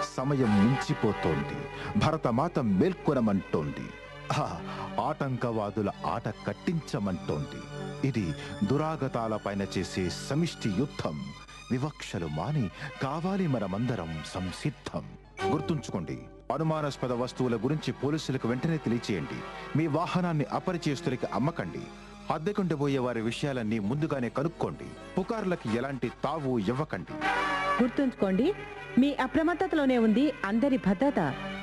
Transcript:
సమయం మించిపోతోంది భరతమాత మేల్కొనమంటోంది ఆ, ఆటంకవాదుల ఆట కట్టించమంటోంది ఇది దురాగతాలపైన చేసే సమిష్టి యుద్ధం వివక్షలు మాని కావాలి మనమందరం సంసిద్ధం గుర్తుంచుకోండి అనుమానాస్పద వస్తువుల గురించి పోలీసులకు వెంటనే తెలియచేయండి మీ వాహనాన్ని అపరిచేస్తులకి అమ్మకండి అద్దెకుండిపోయే వారి విషయాలన్నీ ముందుగానే కనుక్కోండి పుకార్లకి ఎలాంటి తావు ఇవ్వకండి గుర్తుంచుకోండి మీ అప్రమత్తతలోనే ఉంది అందరి భద్రత